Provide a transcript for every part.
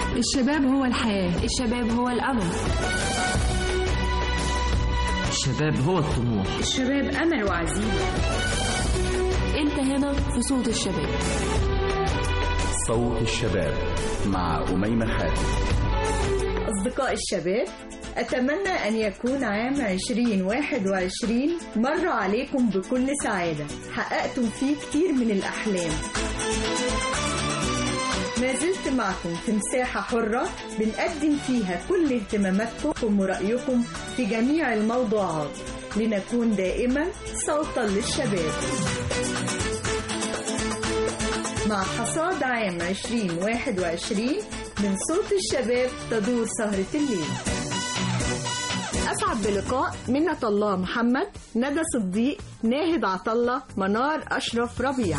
الشباب هو الحياة الشباب هو الأمل الشباب هو الطموح الشباب أمل وعزيمة أنت هنا في صوت الشباب صوت الشباب مع أميمة خالد أصدقاء الشباب أتمنى أن يكون عام 2021 مر عليكم بكل سعادة حققتم فيه كتير من الأحلام ما زلت معكم في مساحة حرة بنقدم فيها كل اهتماماتكم ورأيكم في جميع الموضوعات لنكون دائما صوتا للشباب مع حصاد عام 2021 من صوت الشباب تدور سهرة الليل أسعد بلقاء منة الله محمد ندى صديق ناهد عطلة منار أشرف ربيع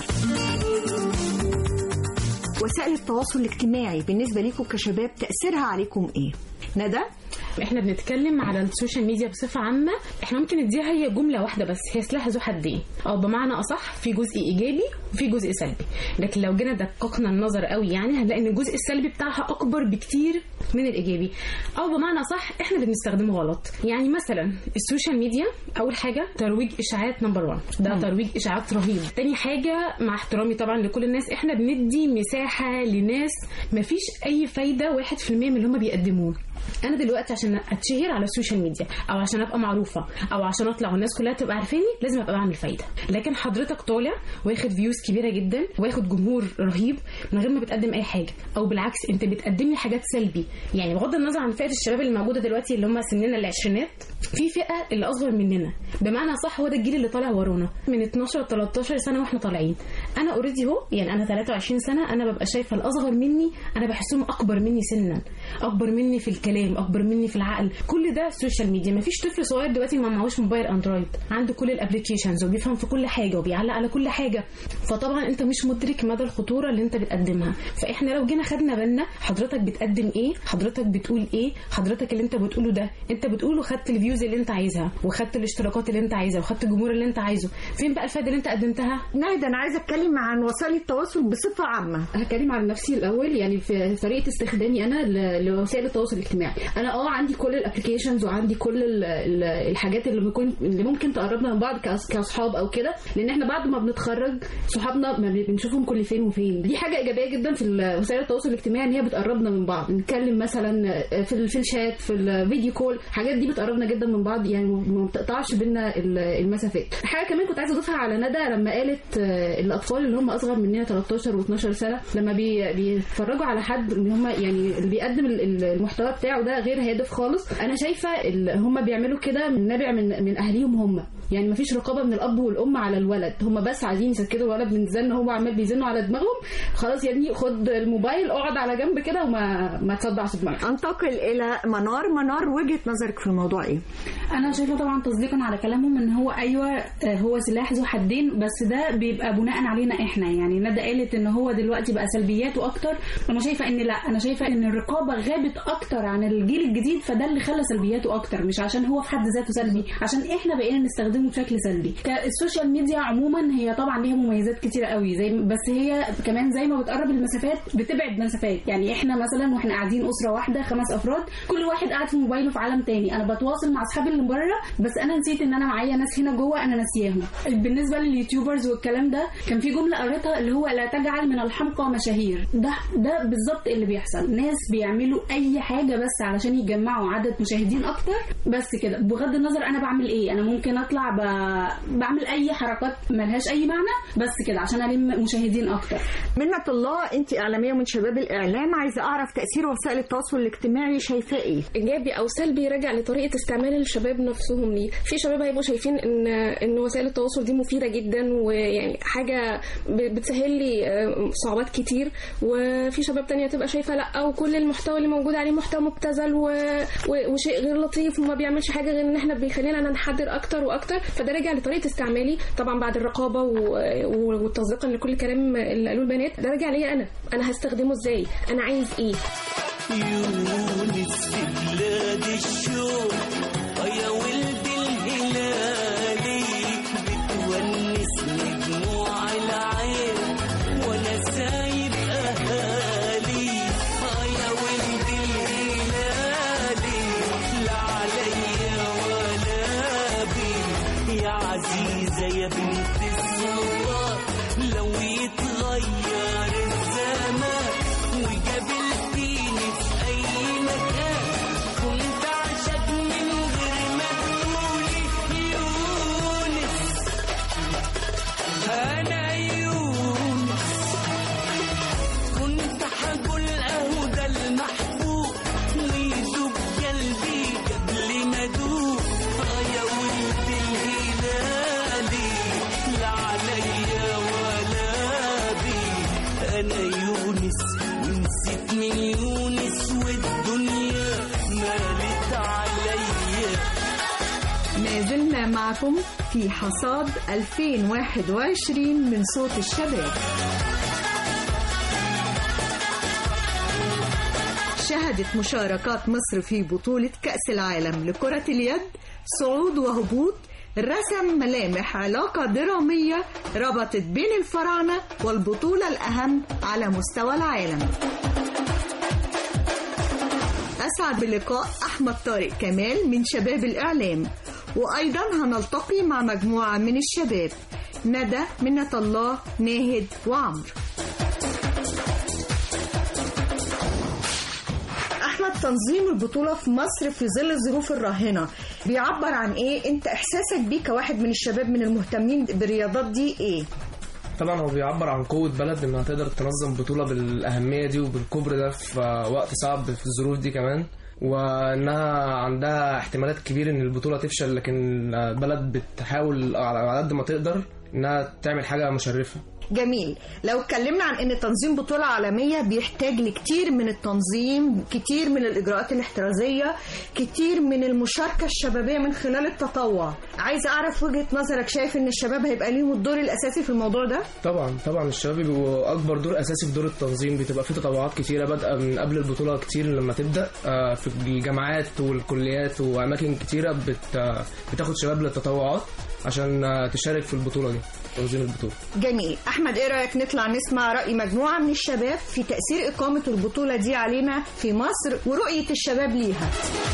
وسائل التواصل الاجتماعي بالنسبة لكم كشباب تأثيرها عليكم إيه؟ ندى احنا بنتكلم على السوشيال ميديا بصفة عامة احنا ممكن نديها هي جملة واحدة بس هي سلاح ذو حدين او بمعنى اصح في جزء ايجابي وفي جزء سلبي لكن لو جينا دققنا النظر قوي يعني هنلاقي ان الجزء السلبي بتاعها اكبر بكتير من الايجابي او بمعنى صح احنا اللي بنستخدمه غلط يعني مثلا السوشيال ميديا اول حاجة ترويج اشاعات نمبر 1 ده ترويج اشاعات رهيب تاني حاجة مع احترامي طبعا لكل الناس احنا بندي مساحة لناس مفيش اي فايدة 1% من اللي هم بيقدموه انا دلوقتي عشان اتشهر على السوشيال ميديا او عشان ابقى معروفه او عشان اطلع والناس كلها تبقى عارفاني لازم ابقى بعمل فايده لكن حضرتك طالع واخد فيوز كبيره جدا واخد جمهور رهيب من غير ما بتقدم اي حاجه او بالعكس انت بتقدم لي حاجات سلبي يعني بغض النظر عن فئه الشباب اللي موجوده دلوقتي اللي هم سننا العشرينات في فئه اللي اصغر مننا بمعنى صح هو ده الجيل اللي طالع ورانا من 12 ل 13 سنه واحنا طالعين انا اوريدي اهو يعني انا 23 سنه انا ببقى شايفه الاصغر مني انا بحسهم اكبر مني سنا اكبر مني في الكلام اكبر مني في العقل كل ده السوشيال ميديا مفيش طفل صغير دلوقتي ما معهوش موبايل اندرويد عنده كل الابلكيشنز وبيفهم في كل حاجه وبيعلق على كل حاجه فطبعا انت مش مدرك مدى الخطوره اللي انت بتقدمها فاحنا لو جينا خدنا بالنا حضرتك بتقدم ايه حضرتك بتقول ايه حضرتك اللي انت بتقوله ده انت بتقوله خدت الفيوز اللي انت عايزها وخدت الاشتراكات اللي انت عايزها وخدت الجمهور اللي انت عايزه فين بقى الفايده اللي انت قدمتها ناهد أنا عايزة أتكلم عن وسائل التواصل بصفة عامة هتكلم عن نفسي الاول يعني في طريقه استخدامي انا ل- لوسائل التواصل الاجتماعي انا اه عندي كل الابلكيشنز وعندي كل ال- ال- الحاجات اللي بيكون اللي ممكن تقربنا من بعض كأص- كاصحاب او كده لان احنا بعد ما بنتخرج صحابنا ما بن- بنشوفهم كل فين وفين دي حاجه ايجابيه جدا في ال- وسائل التواصل الاجتماعي ان هي بتقربنا من بعض نتكلم مثلا في ال- في الشات في الفيديو كول الحاجات دي بتقربنا جدا من بعض يعني ما بتقطعش بينا ال- المسافات حاجه كمان كنت عايزه اضيفها على ندى لما قالت آه، الاطفال اللي هم اصغر مننا 13 و12 سنه لما بي بيتفرجوا على حد ان هم يعني اللي بيقدم ال- ال- المحتوى بتاعه ده غير هادف خالص انا شايفه ال- هم بيعملوا كده من نابع من من اهاليهم هم يعني مفيش رقابه من الاب والام على الولد هم بس عايزين يسكتوا الولد من زن هو عمال بيزنوا على دماغهم خلاص يا ابني خد الموبايل اقعد على جنب كده وما ما تصدعش دماغك أنتقل إلى منار منار وجهة نظرك في الموضوع إيه؟ انا شايفه طبعا تصديقا على كلامهم ان هو ايوه آه، هو سلاح ذو حدين بس ده بيبقى بناء علينا احنا يعني ندى قالت ان هو دلوقتي بقى سلبياته اكتر انا شايفه ان لا انا شايفه ان الرقابه غابت اكتر عن الجيل الجديد فده اللي خلى سلبياته اكتر مش عشان هو في حد ذاته سلبي عشان احنا بقينا نستخدمه بشكل سلبي ك- السوشيال ميديا عموما هي طبعا ليها مميزات كتيره قوي زي بس هي كمان زي ما بتقرب المسافات بتبعد مسافات يعني احنا مثلا واحنا قاعدين اسره واحده خمس افراد كل واحد قاعد في موبايله في عالم تاني انا بتواصل مع اصحابي اللي بره بس انا نسيت ان انا معايا ناس هنا جوه انا ناسياهم بالنسبه لليوتيوبرز والكلام ده كان في جمله قريتها اللي هو لا تجعل من الحمقى مشاهير ده ده بالظبط اللي بيحصل ناس بيعملوا اي حاجه بس علشان يجمعوا عدد مشاهدين اكتر بس كده بغض النظر انا بعمل ايه انا ممكن اطلع ب... بعمل اي حركات ملهاش اي معنى بس كده عشان الم مشاهدين اكتر منة الله أنت إعلامية من شباب الإعلام عايزة أعرف تأثير وسائل التواصل الاجتماعي شايفاه إيه؟ ايجابي او سلبي راجع لطريقه استعمال الشباب نفسهم ليه في شباب هيبقوا شايفين ان ان وسائل التواصل دي مفيده جدا ويعني حاجه ب- بتسهل لي آه، صعوبات كتير وفي شباب تانية تبقى شايفه لا وكل المحتوى اللي موجود عليه محتوى مبتذل و... و... وشيء غير لطيف وما بيعملش حاجه غير ان احنا بيخلينا ننحدر اكتر واكتر فده راجع لطريقه استعمالي طبعا بعد الرقابه و... و... والتصديق لكل كلام اللي قالوه البنات ده راجع ليا انا انا هستخدمه ازاي انا عايز ايه يونس في بلاد الشوق يا ولد الهلالي بتونسني دموع العين وانا سايب اهالي يا ولد لسه معكم في حصاد 2021 من صوت الشباب شهدت مشاركات مصر في بطولة كأس العالم لكرة اليد صعود وهبوط رسم ملامح علاقة درامية ربطت بين الفراعنة والبطولة الأهم على مستوى العالم أسعد بلقاء أحمد طارق كمال من شباب الإعلام وأيضا هنلتقي مع مجموعة من الشباب ندى منة الله ناهد وعمرو احمد تنظيم البطوله في مصر في ظل الظروف الراهنه بيعبر عن ايه انت احساسك بيه كواحد من الشباب من المهتمين بالرياضات دي ايه طبعا هو بيعبر عن قوة بلد انها تقدر تنظم بطولة بالأهمية دي وبالكبر ده في وقت صعب في الظروف دي كمان وانها عندها احتمالات كبير ان البطولة تفشل لكن بلد بتحاول على قد ما تقدر انها تعمل حاجة مشرفة جميل لو اتكلمنا عن ان تنظيم بطولة عالمية بيحتاج لكتير من التنظيم كتير من الاجراءات الاحترازية كتير من المشاركة الشبابية من خلال التطوع عايز اعرف وجهة نظرك شايف ان الشباب هيبقى ليهم الدور الاساسي في الموضوع ده طبعا طبعا الشباب بيبقوا اكبر دور اساسي في دور التنظيم بتبقى في تطوعات كتيره بادئه من قبل البطوله كتير لما تبدا آه، في الجامعات والكليات واماكن كتيره بت آه، بتاخد شباب للتطوعات عشان آه، تشارك في البطوله دي تنظيم البطوله جميل احمد ايه رايك نطلع نسمع راي مجموعة من الشباب في تأثير اقامة البطولة دي علينا في مصر ورؤية الشباب ليها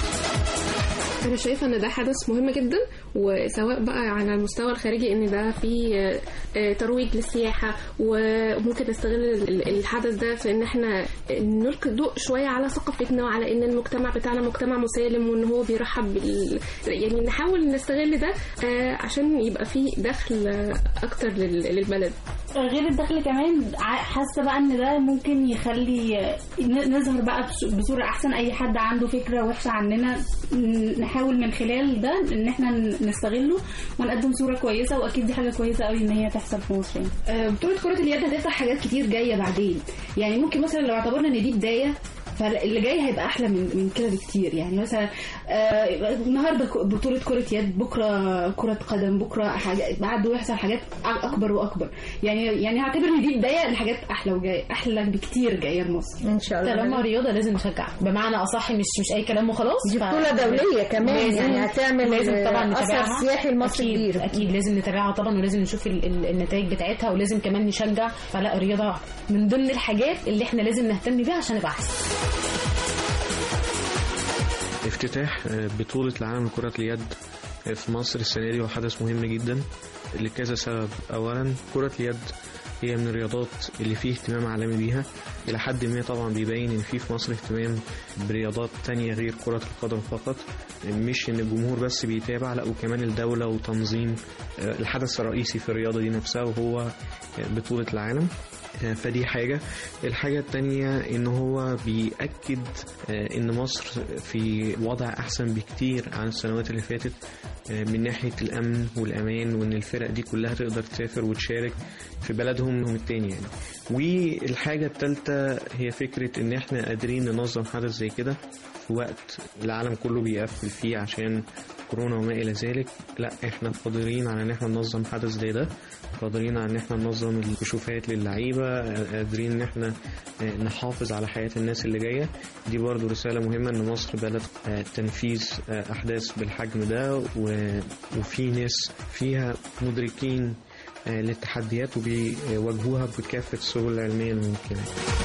انا شايفه ان ده حدث مهم جدا وسواء بقى على المستوى الخارجي ان ده في آه، ترويج للسياحه وممكن نستغل ال- الحدث ده في ان احنا نلقي الضوء شويه على ثقافتنا وعلى ان المجتمع بتاعنا مجتمع مسالم وان هو بيرحب بال يعني نحاول نستغل ده آه، عشان يبقى في دخل آه، اكتر لل- للبلد غير الدخل كمان ع- حاسه بقى ان ده ممكن يخلي ن- نظهر بقى بص- بصوره احسن اي حد عنده فكره وحشه عننا ن- نحاول من خلال ده ان احنا ن- نستغله ونقدم صوره كويسه واكيد دي حاجه كويسه قوي ان هي تحصل في مصر يعني. آه، بطولة كرة اليد هتفتح حاجات كتير جاية بعدين يعني ممكن مثلا لو اعتبرنا ان دي بداية فاللي جاي هيبقى احلى من من كده بكتير يعني مثلا آه، النهارده ك- بطوله كره يد بكره كره قدم بكره حاجات بعده يحصل حاجات أ- اكبر واكبر يعني يعني هعتبر ان دي بدايه لحاجات احلى وجايه احلى بكتير جايه لمصر ان شاء طالما رياضه لازم نشجع بمعنى اصح مش مش اي كلام وخلاص دي ف- بطولة دولية كمان لازم- يعني هتعمل لازم طبعا أثر نتابعها سياحي لمصر أكيد كبير. اكيد لازم نتابعها طبعا ولازم نشوف ال- ال- النتائج بتاعتها ولازم كمان نشجع فلا الرياضه من ضمن الحاجات اللي احنا لازم نهتم بيها عشان نبقى احسن افتتاح آه، بطولة العالم لكرة اليد في مصر السنة دي هو حدث مهم جدا لكذا سبب أولا كرة اليد هي من الرياضات اللي فيه اهتمام عالمي بيها إلى حد ما طبعا بيبين إن في في مصر اهتمام برياضات تانية غير كرة القدم فقط مش إن الجمهور بس بيتابع لا وكمان الدولة وتنظيم آه، الحدث الرئيسي في الرياضة دي نفسها وهو آه، بطولة العالم آه، فدي حاجة الحاجة التانية ان هو بيأكد آه، ان مصر في وضع احسن بكتير عن السنوات اللي فاتت آه، من ناحية الامن والامان وان الفرق دي كلها تقدر تسافر وتشارك في بلدهم هم التاني يعني والحاجة التالتة هي فكرة ان احنا قادرين ننظم حدث زي كده في وقت العالم كله بيقفل فيه عشان كورونا وما الى ذلك لا احنا قادرين على ان احنا ننظم حدث زي ده قادرين على ان احنا ننظم الكشوفات للعيبه قادرين ان احنا آه، نحافظ على حياه الناس اللي جايه دي برضو رساله مهمه ان مصر بلد آه، تنفيذ آه، احداث بالحجم ده و- وفي ناس فيها مدركين آه، للتحديات وبيواجهوها بكافه السبل العلميه الممكنه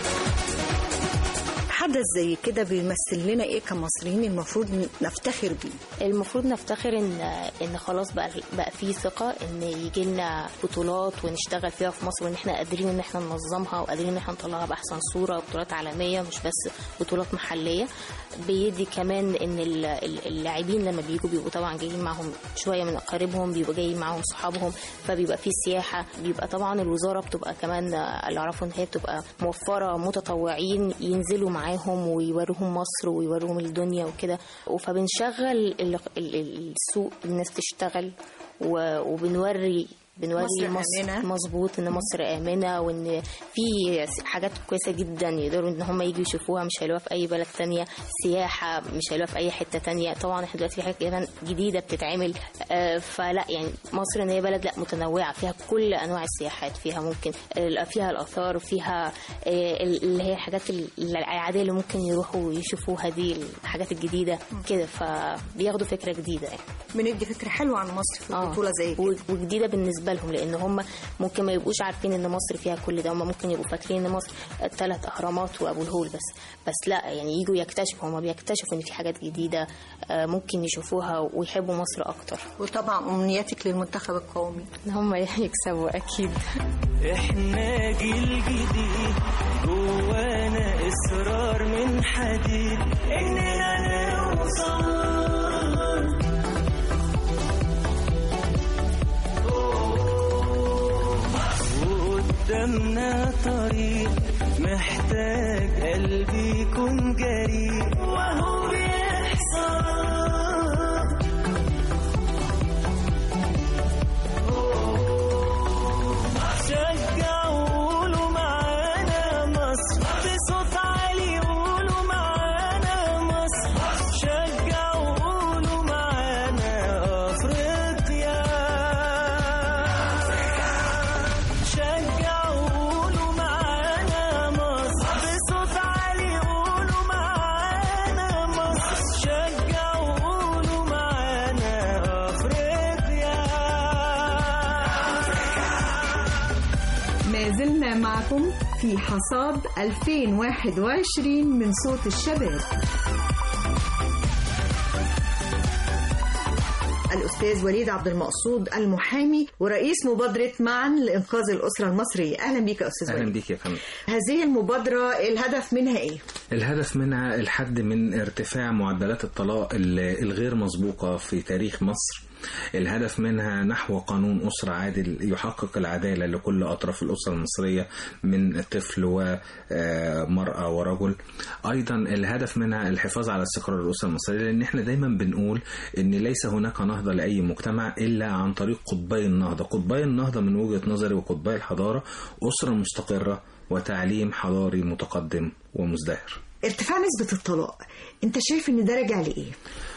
حدث زي كده بيمثل لنا ايه كمصريين المفروض نفتخر بيه المفروض نفتخر ان ان خلاص بقى بقى في ثقه ان يجي لنا بطولات ونشتغل فيها في مصر وان احنا قادرين ان احنا ننظمها وقادرين ان احنا نطلعها باحسن صوره بطولات عالميه مش بس بطولات محليه بيدي كمان ان ال- ال- اللاعبين لما بيجوا بيبقوا طبعا جايين معاهم شويه من اقاربهم بيبقوا جايين معاهم صحابهم فبيبقى في سياحه بيبقى طبعا الوزاره بتبقى كمان اللي اعرفه ان هي بتبقى موفره متطوعين ينزلوا معاهم ويوروهم مصر ويوروهم الدنيا وكده فبنشغل ال- ال- ال- السوق الناس تشتغل و- وبنوري بنوري مصر مصر آمنة. مظبوط ان مصر امنه وان في حاجات كويسه جدا يقدروا ان هم يجوا يشوفوها مش هيلاقوها في اي بلد تانية سياحه مش هيلاقوها في اي حته تانية طبعا احنا دلوقتي في حاجات كمان جديده بتتعمل آه، فلا يعني مصر ان هي بلد لا متنوعه فيها كل انواع السياحات فيها ممكن ال- فيها الاثار فيها آه، اللي هي الحاجات ال- العاديه اللي ممكن يروحوا يشوفوها دي الحاجات الجديده كده فبياخدوا فكره جديده يعني بندي فكره حلوه عن مصر في البطوله زي كده وجديده بالنسبه لهم لان هم ممكن ما يبقوش عارفين ان مصر فيها كل ده هم ممكن يبقوا فاكرين ان مصر ثلاث اهرامات وابو الهول بس بس لا يعني يجوا يكتشفوا هم بيكتشفوا ان في حاجات جديده آه، ممكن يشوفوها ويحبوا مصر اكتر وطبعا امنياتك للمنتخب القومي ان هم يكسبوا اكيد احنا جيل جديد جوانا اصرار من حديد اننا نوصل وقدامنا طريق محتاج قلبي يكون جريء وهو بيحصل شجعوا قولوا معانا مصر بصوت عالي قولوا معانا مصر شجعوا قولوا معانا افريقيا شجعوا قولوا معانا مصر بصوت عالي قولوا معانا مصر شجعوا قولوا معانا افريقيا ما زلنا معكم في حصاد 2021 من صوت الشباب الأستاذ وليد عبد المقصود المحامي ورئيس مبادرة معا لإنقاذ الأسرة المصرية أهلا بك يا أستاذ اهلا وليد بيك يا فندم هذه المبادرة الهدف منها إيه؟ الهدف منها الحد من ارتفاع معدلات الطلاق ال- الغير مسبوقة في تاريخ مصر الهدف منها نحو قانون أسرة عادل يحقق العدالة لكل أطراف الأسرة المصرية من طفل ومرأة ورجل أيضا الهدف منها الحفاظ على استقرار الأسرة المصرية لأن احنا دايما بنقول أن ليس هناك نهضة لأي مجتمع إلا عن طريق قطبي النهضة قطبي النهضة من وجهة نظري وقطبي الحضارة أسرة مستقرة وتعليم حضاري متقدم ومزدهر ارتفاع نسبة الطلاق أنت شايف إن ده راجع لإيه؟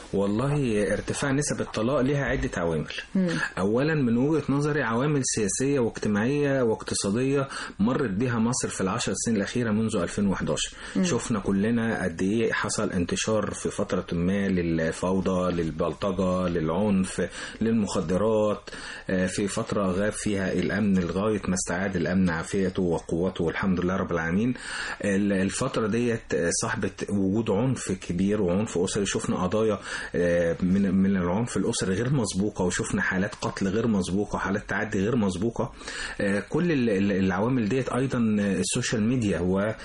والله ارتفاع نسب الطلاق لها عدة عوامل أولا من وجهة نظري عوامل سياسية واجتماعية واقتصادية مرت بها مصر في العشر سنين الأخيرة منذ 2011 مم. شفنا كلنا قد إيه حصل انتشار في فترة ما للفوضى للبلطجة للعنف للمخدرات آه، في فترة غاب فيها الأمن لغاية ما استعاد الأمن عافيته وقوته والحمد لله رب العالمين ال- الفترة ديت آه، صاحبة وجود عنف كبير وعنف أسري شفنا قضايا آه، من من العنف الأسري غير مسبوقة وشفنا حالات قتل غير مسبوقة وحالات تعدي غير مسبوقة آه، كل ال- ال- العوامل ديت أيضا آه، السوشيال ميديا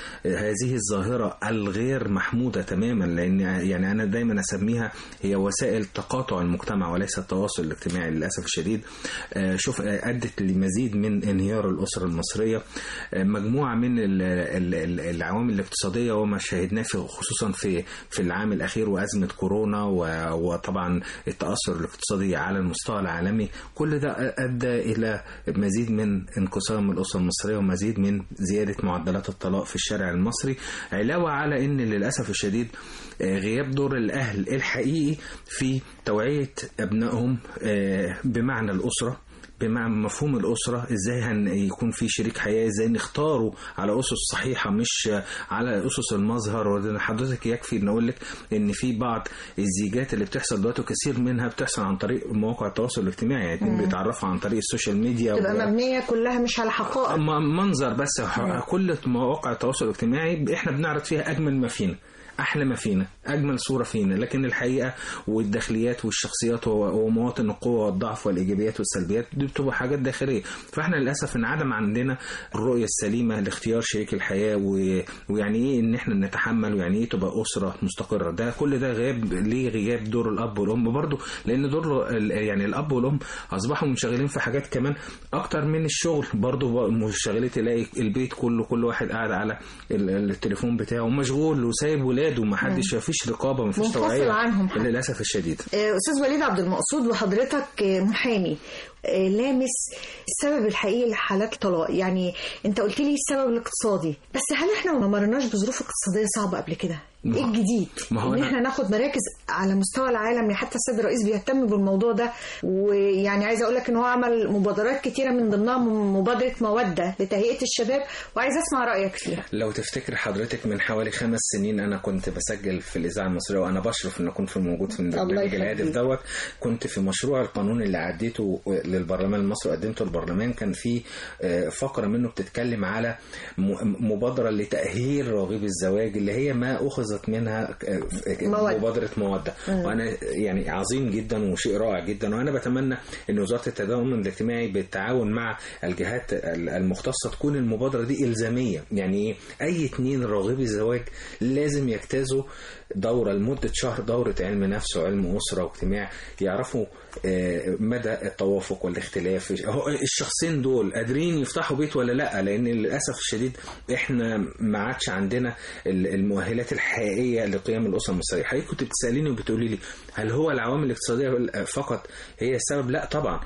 وهذه الظاهرة الغير محمودة تماما لأن يعني أنا دايما أسميها هي وسائل تقاطع المجتمع وليس التواصل الاجتماعي للأسف الشديد آه، شوف آه، أدت لمزيد من انهيار الأسرة المصرية آه، مجموعة من ال- ال- ال- العوامل الاقتصادية وما شاهدناه في خصوصا في في العام الأخير وأزمة كورونا و- وطبعا التأثر الاقتصادي على المستوى العالمي كل ده أدى إلى مزيد من انقسام الأسرة المصرية ومزيد من زيادة معدلات الطلاق في الشارع المصري علاوة على أن للأسف الشديد آه، غياب دور الأهل الحقيقي في توعية أبنائهم آه، بمعنى الأسرة بمعنى مفهوم الأسرة ازاي هن يكون في شريك حياة ازاي نختاره على أسس صحيحة مش على أسس المظهر وده حضرتك يكفي ان اقول لك ان في بعض الزيجات اللي بتحصل دلوقتي وكثير منها بتحصل عن طريق مواقع التواصل الاجتماعي يعني اتنين مم. بيتعرفوا عن طريق السوشيال ميديا تبقى و- مبنية كلها مش على حقائق م- منظر بس مم. كل مواقع التواصل الاجتماعي احنا بنعرض فيها اجمل ما فينا احلى ما فينا اجمل صوره فينا لكن الحقيقه والداخليات والشخصيات و- ومواطن القوه والضعف والايجابيات والسلبيات دي بتبقى حاجات داخليه فاحنا للاسف انعدم عندنا الرؤيه السليمه لاختيار شريك الحياه و... ويعني ايه ان احنا نتحمل ويعني ايه تبقى اسره مستقره ده كل ده غياب ليه غياب دور الاب والام برضه لان دور ال- يعني الاب والام اصبحوا منشغلين في حاجات كمان اكتر من الشغل برضه منشغلين تلاقي البيت كله كل واحد قاعد على ال- التليفون بتاعه مشغول وسايب ولاده ما حدش مم. مفيش رقابه مفيش منفصل توعيه عنهم. للاسف الشديد آه، أستاذ وليد عبد المقصود وحضرتك آه، محامي آه، لامس السبب الحقيقي لحالات الطلاق يعني انت قلت لي السبب الاقتصادي بس هل احنا ما مرناش بظروف اقتصاديه صعبه قبل كده ما- ايه الجديد ما هو ان أنا- احنا ناخد مراكز على مستوى العالم يعني حتى السيد الرئيس بيهتم بالموضوع ده ويعني عايزه اقول لك ان هو عمل مبادرات كتيره من ضمنها مبادره موده لتهيئه الشباب وعايزه اسمع رايك فيها لو تفتكر حضرتك من حوالي خمس سنين انا كنت بسجل في الاذاعه المصريه وانا بشرف ان اكون في موجود في الله البرنامج يخليك. الهادف دوت كنت في مشروع القانون اللي عديته للبرلمان المصري وقدمته للبرلمان كان في آه، فقره منه بتتكلم على م- مبادره لتاهيل راغبي الزواج اللي هي ما اخذت منها آه، مودة. مبادره موده مم. وانا يعني عظيم جدا وشيء رائع جدا وانا بتمنى ان وزاره التضامن الاجتماعي بالتعاون مع الجهات المختصه تكون المبادره دي الزاميه يعني ايه اي اتنين راغبي الزواج لازم يجتازوا دوره لمده شهر دوره علم نفس وعلم اسره واجتماع يعرفوا آه، مدى التوافق والاختلاف هو الشخصين دول قادرين يفتحوا بيت ولا لا لان للاسف الشديد احنا ما عادش عندنا ال- المؤهلات الحقيقيه لقيام الاسره المصريه حضرتك كنت بتساليني وبتقولي لي هل هو العوامل الاقتصاديه فقط هي السبب لا طبعا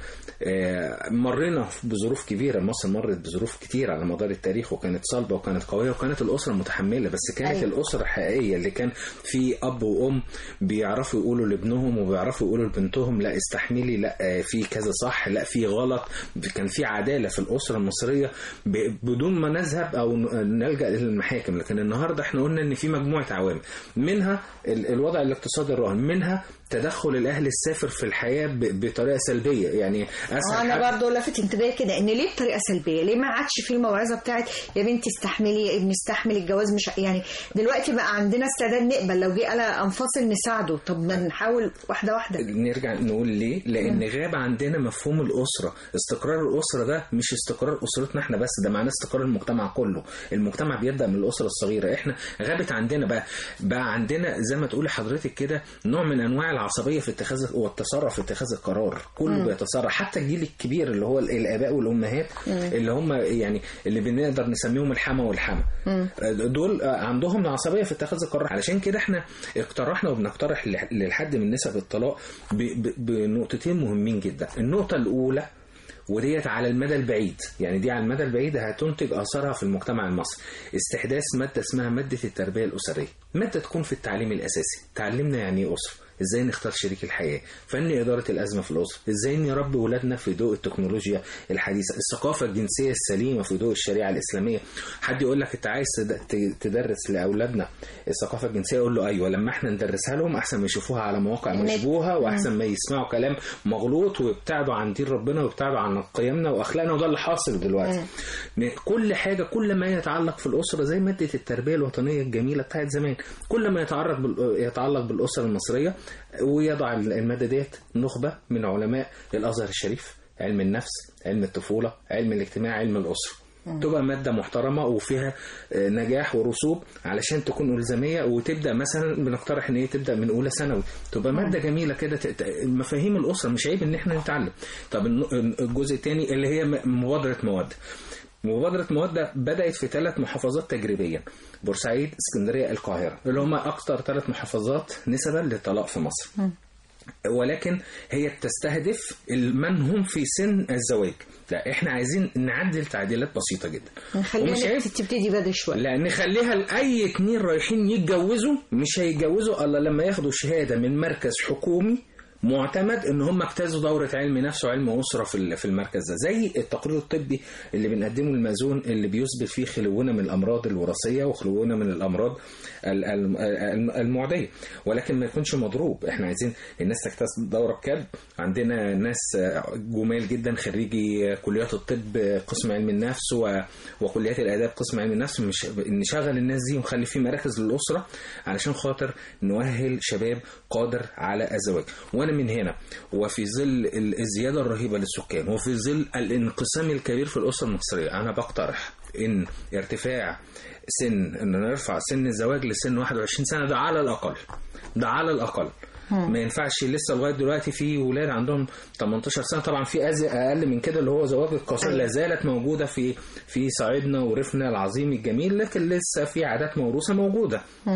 آه، مرينا بظروف كبيره مصر مرت بظروف كتير على مدار التاريخ وكانت صلبه وكانت قويه وكانت الاسره متحمله بس كانت أيوة. أيوة. الاسره الحقيقيه اللي كان في اب وام بيعرفوا يقولوا لابنهم وبيعرفوا يقولوا لبنتهم لا استحملي لا آه، في كذا صح لا في غلط كان في عداله في الاسره المصريه ب- بدون ما نذهب او ن- نلجا للمحاكم لكن النهارده احنا قلنا ان في مجموعه عوامل منها ال- الوضع الاقتصادي الراهن منها تدخل الاهل السافر في الحياه ب- بطريقه سلبيه يعني اسهل انا حاجة- برضه لفت انتباهي كده ان ليه بطريقه سلبيه ليه ما عادش في الموعظه بتاعت يا بنتي استحملي يا ابني استحملي الجواز مش يعني دلوقتي بقى عندنا استعداد نقبل لو جه قال انفصل نساعده طب ما نحاول واحده واحده نرجع نقول ليه لان غاب عندنا مفهوم الاسره استقرار الاسره ده مش استقرار اسرتنا احنا بس ده معناه استقرار المجتمع كله المجتمع بيبدا من الاسره الصغيره احنا غابت عندنا بقى بقى عندنا زي ما تقولي حضرتك كده نوع من انواع العصبيه في اتخاذ والتسرع في اتخاذ القرار كله مم. بيتسرع حتى الجيل الكبير اللي هو الاباء والامهات مم. اللي هم يعني اللي بنقدر نسميهم الحما والحما دول عندهم عصبيه في اتخاذ القرار علشان كده احنا اقترحنا وبنقترح لح- للحد من نسب الطلاق ب- ب- بنقطتين مهمين جدا النقطه الاولى وديت على المدى البعيد يعني دي على المدى البعيد هتنتج اثارها في المجتمع المصري استحداث ماده اسمها ماده التربيه الاسريه ماده تكون في التعليم الاساسي تعلمنا يعني ايه اسره ازاي نختار شريك الحياه فن اداره الازمه في الاسره ازاي نربي ولادنا في ضوء التكنولوجيا الحديثه الثقافه الجنسيه السليمه في ضوء الشريعه الاسلاميه حد يقول لك انت عايز تد- ت- تدرس لاولادنا الثقافه الجنسيه اقول له ايوه لما احنا ندرسها لهم احسن ما يشوفوها على مواقع النت. مشبوهه واحسن مم. ما يسمعوا كلام مغلوط ويبتعدوا عن دين ربنا ويبتعدوا عن قيمنا واخلاقنا وده اللي حاصل دلوقتي ن- كل حاجه كل ما يتعلق في الاسره زي ماده التربيه الوطنيه الجميله بتاعت زمان كل ما يتعرض بال... يتعلق بالاسره المصريه ويضع الماده ديت نخبه من علماء الازهر الشريف علم النفس علم الطفوله علم الاجتماع علم الاسره مم. تبقى مادة محترمة وفيها آه، نجاح ورسوب علشان تكون إلزامية وتبدأ مثلا بنقترح إن هي تبدأ من أولى ثانوي تبقى مادة جميلة كده ت- ت- مفاهيم الأسرة مش عيب إن إحنا نتعلم طب الن- الجزء الثاني اللي هي م- مبادرة مواد مبادرة مودة بدأت في ثلاث محافظات تجريبيا بورسعيد اسكندرية القاهرة اللي هم أكثر ثلاث محافظات نسبة للطلاق في مصر ولكن هي بتستهدف من هم في سن الزواج لا احنا عايزين نعدل تعديلات بسيطة جدا ومش خلينا عيب تبتدي بدري شويه لا نخليها لأي اتنين رايحين يتجوزوا مش هيتجوزوا الا لما ياخدوا شهاده من مركز حكومي معتمد ان هم اجتازوا دوره علم نفس وعلم اسره في ال- في المركز ده زي التقرير الطبي اللي بنقدمه للمأذون اللي بيثبت فيه خلونا من الامراض الوراثيه وخلونا من الامراض ال- ال- ال- المعديه ولكن ما يكونش مضروب احنا عايزين الناس تجتاز دوره بكد عندنا ناس جمال جدا خريجي كليات الطب قسم علم النفس و- وكليات الاداب قسم علم النفس مش نشغل الناس دي ونخلي في مراكز للاسره علشان خاطر نؤهل شباب قادر على الزواج وانا من هنا وفي ظل ال- الزياده الرهيبه للسكان وفي ظل الانقسام الكبير في الاسره المصريه انا بقترح ان ارتفاع سن ان نرفع سن الزواج لسن 21 سنه ده على الاقل ده على الاقل ما ينفعش لسه لغايه دلوقتي في ولاد عندهم 18 سنه طبعا في أز- اقل من كده اللي هو زواج القاصر لا زالت موجوده في في صعيدنا ورفنا العظيم الجميل لكن لسه في عادات موروثه موجوده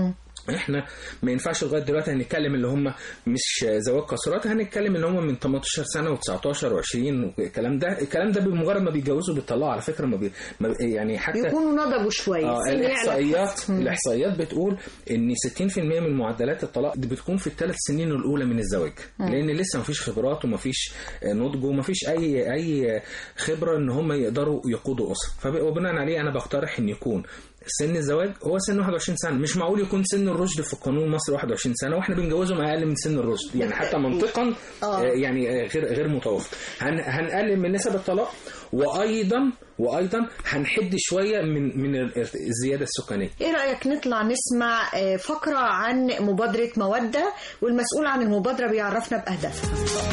احنا ما ينفعش لغايه دلوقتي هنتكلم اللي هم مش زواج قاصرات هنتكلم اللي هم من 18 سنه و19 و20 والكلام ده الكلم ده بمجرد ما بيتجوزوا بيطلعوا على فكره ما, بي... ما بي- يعني حتى بيكونوا نضجوا شويه آه سن يعلى. الاحصائيات مم. الاحصائيات بتقول ان 60% من معدلات الطلاق دي بتكون في الثلاث سنين الاولى من الزواج مم. لان لسه ما فيش خبرات وما فيش نضج وما فيش اي اي خبره ان هم يقدروا يقودوا اسره فب- وبناء عليه انا بقترح ان يكون سن الزواج هو سن 21 سنه مش معقول يكون سن الرشد في القانون المصري 21 سنه واحنا بنجوزهم اقل من سن الرشد يعني حتى منطقا آه. آه، يعني آه، غير غير متوافق هن هنقلل من نسب الطلاق وايضا وايضا هنحد شويه من من الزياده السكانيه ايه رايك نطلع نسمع آه، فقره عن مبادره موده والمسؤول عن المبادره بيعرفنا باهدافها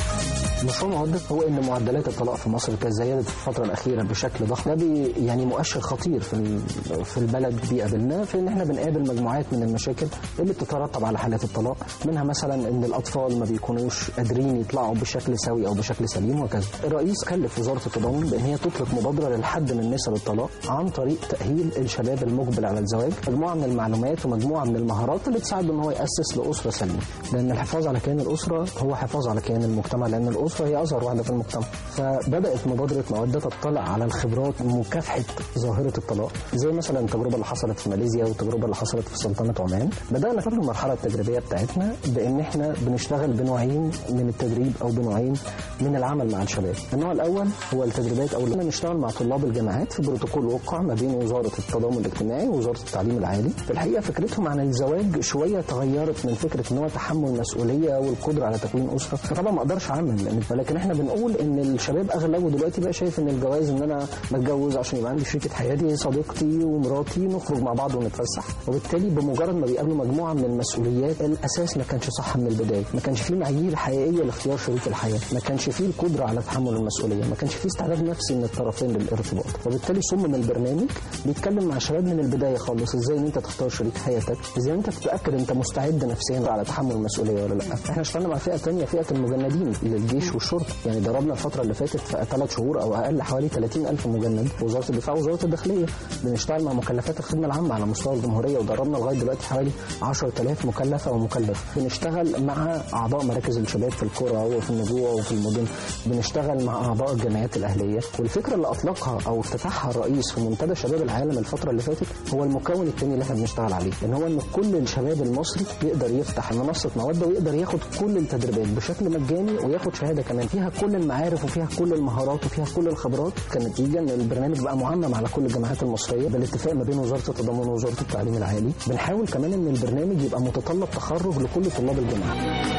مشروع مودة هو ان معدلات الطلاق في مصر كانت زيادت في الفتره الاخيره بشكل ضخم ده بي يعني مؤشر خطير في ال- في البلد بيقابلنا في ان احنا بنقابل مجموعات من المشاكل اللي بتترتب على حالات الطلاق منها مثلا ان الاطفال ما بيكونوش قادرين يطلعوا بشكل سوي او بشكل سليم وكذا الرئيس كلف وزاره التضامن بان هي تطلق مبادره للحد من نسب الطلاق عن طريق تاهيل الشباب المقبل على الزواج مجموعه من المعلومات ومجموعه من المهارات اللي تساعده ان هو ياسس لاسره سليمه لان الحفاظ على كيان الاسره هو حفاظ على كيان المجتمع لان الاسره هي اصغر واحده في المجتمع فبدات مبادره موده تطلع على الخبرات مكافحه ظاهره الطلاق زي مثلا التجربه اللي حصلت في ماليزيا والتجربه اللي حصلت في سلطنه عمان بدانا في المرحله التجريبيه بتاعتنا بان احنا بنشتغل بنوعين من التدريب او بنوعين من العمل مع الشباب النوع الاول هو التدريبات او اللي نشتغل مع طلاب الجامعات في بروتوكول وقع ما بين وزاره التضامن الاجتماعي ووزاره التعليم العالي في الحقيقه فكرتهم عن الزواج شويه تغيرت من فكره ان هو تحمل مسؤوليه والقدره على تكوين اسره فطبعا ما اقدرش اعمم لأن- ولكن احنا بنقول ان الشباب اغلبه دلوقتي بقى شايف ان الجواز ان انا بتجوز عشان يبقى عندي شريكه حياتي صديقتي ومراتي نخرج مع بعض ونتفسح وبالتالي بمجرد ما بيقابلوا مجموعه من المسؤوليات الاساس ما كانش صح من البدايه ما كانش فيه معايير حقيقيه لاختيار شريك الحياه ما كانش فيه القدره على تحمل المسؤوليه ما كانش فيه استعداد نفسي من الطرفين للارتباط وبالتالي صمم البرنامج بيتكلم مع الشباب من البدايه خالص ازاي ان انت تختار شريك حياتك ازاي انت تتاكد انت مستعد نفسيا على تحمل المسؤوليه ولا لا احنا اشتغلنا مع فئه تانية فئه المجندين للجيش والشرطه يعني ضربنا الفتره اللي فاتت في ثلاث شهور او اقل حوالي 30 الف مجند في وزاره الدفاع ووزاره الداخليه بنشتغل مع مكلفات الخدمه العامه على مستوى الجمهوريه ودربنا لغايه دلوقتي حوالي 10000 مكلفه ومكلف بنشتغل مع اعضاء مراكز الشباب في القرى وفي النجوع وفي المدن بنشتغل مع اعضاء الجمعيات الاهليه والفكره اللي اطلقها او افتتحها الرئيس في منتدى شباب العالم الفتره اللي فاتت هو المكون الثاني اللي احنا بنشتغل عليه ان هو ان كل الشباب المصري يقدر يفتح منصه موده ويقدر ياخد كل التدريبات بشكل مجاني وياخد شهاده كمان فيها كل المعارف وفيها كل المهارات وفيها كل الخبرات كنتيجه ان البرنامج بقى معمم على كل الجامعات المصريه بالاتفاق ما بين وزاره التضامن ووزاره التعليم العالي بنحاول كمان ان البرنامج يبقى متطلب تخرج لكل طلاب الجامعه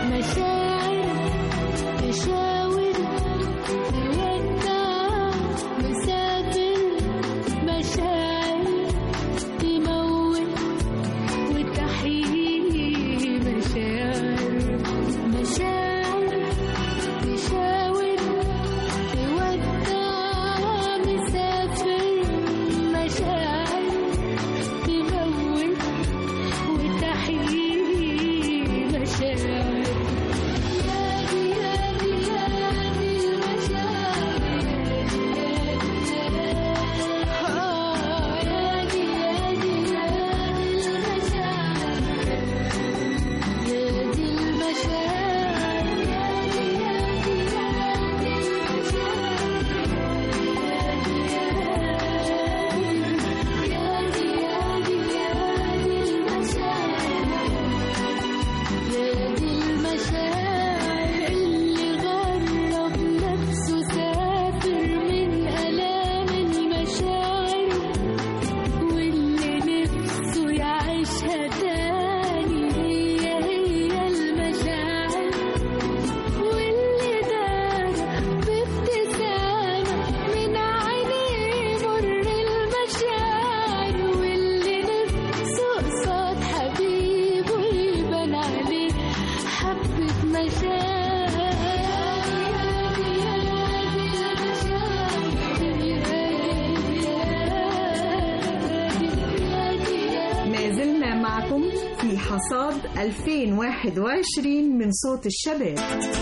مشاعر تشاور تودع مسافر مشاعر تموت وتحيي مشاعر مشاعر تشاور تودع مسافر مشاعر تموت وتحيي مشاعر يادي يادي يادي المشاعر آه يادي يادي يادي المشاعر يادي المشاعر يادي يادي يادي يادي يادي يادي المشاعر يادي المشاعر اللي غرب نفسه سافر من آلام المشاعر واللي نفسه يعيشها تاني هي هي المشاعر واللي دار بابتسامة من عينيه مر المشاعر واللي نفسه قصاد حبيبه يبان عليه حبة مشاعر ما زلنا معكم في حصاد 2021 من صوت الشباب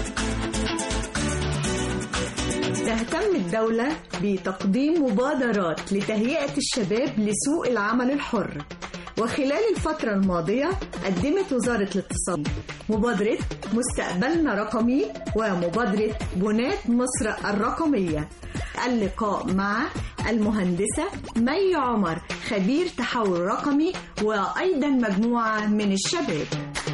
تهتم الدولة بتقديم مبادرات لتهيئة الشباب لسوق العمل الحر وخلال الفترة الماضية قدمت وزارة الاتصال مبادرة مستقبلنا رقمي ومبادرة بناة مصر الرقمية اللقاء مع المهندسة مي عمر خبير تحول رقمي وأيضا مجموعة من الشباب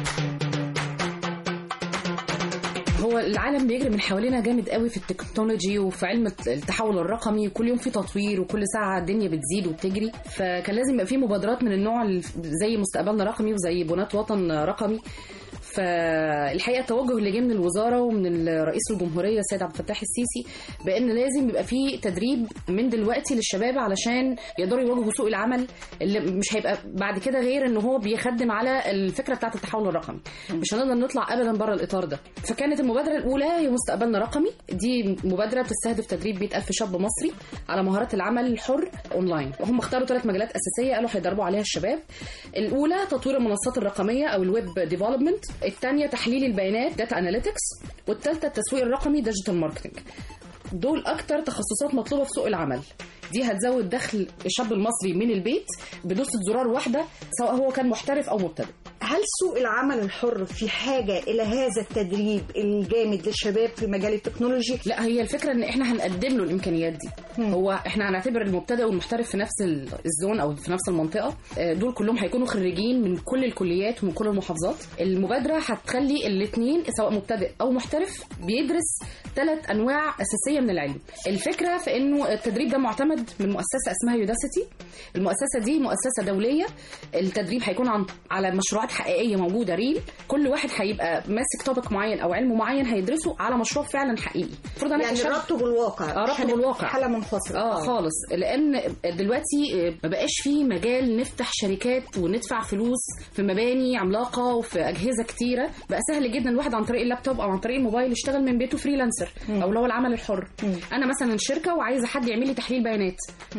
هو العالم بيجري من حوالينا جامد قوي في التكنولوجي وفي علم التحول الرقمي وكل يوم في تطوير وكل ساعه الدنيا بتزيد وبتجري فكان لازم يبقى في مبادرات من النوع ال- زي مستقبلنا رقمي وزي بناة وطن رقمي فالحقيقه التوجه اللي جه من الوزاره ومن رئيس الجمهوريه السيد عبد الفتاح السيسي بان لازم يبقى في تدريب من دلوقتي للشباب علشان يقدروا يواجهوا سوق العمل اللي مش هيبقى بعد كده غير ان هو بيخدم على الفكره بتاعه التحول الرقمي مش هنقدر نطلع ابدا بره الاطار ده فكانت المبادره الاولى هي مستقبلنا رقمي دي مبادره بتستهدف تدريب 100000 شاب مصري على مهارات العمل الحر اونلاين وهم اختاروا ثلاث مجالات اساسيه قالوا هيدربوا عليها الشباب الاولى تطوير المنصات الرقميه او الويب ديفلوبمنت الثانيه تحليل البيانات داتا اناليتكس والثالثه التسويق الرقمي ديجيتال ماركتنج دول اكتر تخصصات مطلوبه في سوق العمل دي هتزود دخل الشاب المصري من البيت بدوسة زرار واحدة سواء هو كان محترف أو مبتدئ هل سوق العمل الحر في حاجة إلى هذا التدريب الجامد للشباب في مجال التكنولوجي؟ لا هي الفكرة ان احنا هنقدم له الامكانيات دي هو احنا هنعتبر المبتدئ والمحترف في نفس ال- الزون او في نفس المنطقة آه، دول كلهم هيكونوا خريجين من كل الكليات ومن كل المحافظات المبادرة هتخلي الاثنين سواء مبتدئ او محترف بيدرس ثلاث انواع اساسية من العلم الفكرة في انه التدريب ده معتمد من مؤسسة اسمها يوداسيتي المؤسسة دي مؤسسة دولية التدريب هيكون عن على مشروعات حقيقية موجودة ريل كل واحد هيبقى ماسك توبك معين او علم معين هيدرسه على مشروع فعلا حقيقي المفروض انا يعني كشاب- ربطه بالواقع اه ربطه حالة- بالواقع حالة منفصلة اه خالص لان دلوقتي ما بقاش في مجال نفتح شركات وندفع فلوس في مباني عملاقه وفي اجهزه كتيره بقى سهل جدا الواحد عن طريق اللابتوب او عن طريق الموبايل يشتغل من بيته فريلانسر او اللي هو العمل الحر انا مثلا شركه وعايزه حد يعمل لي تحليل بيانات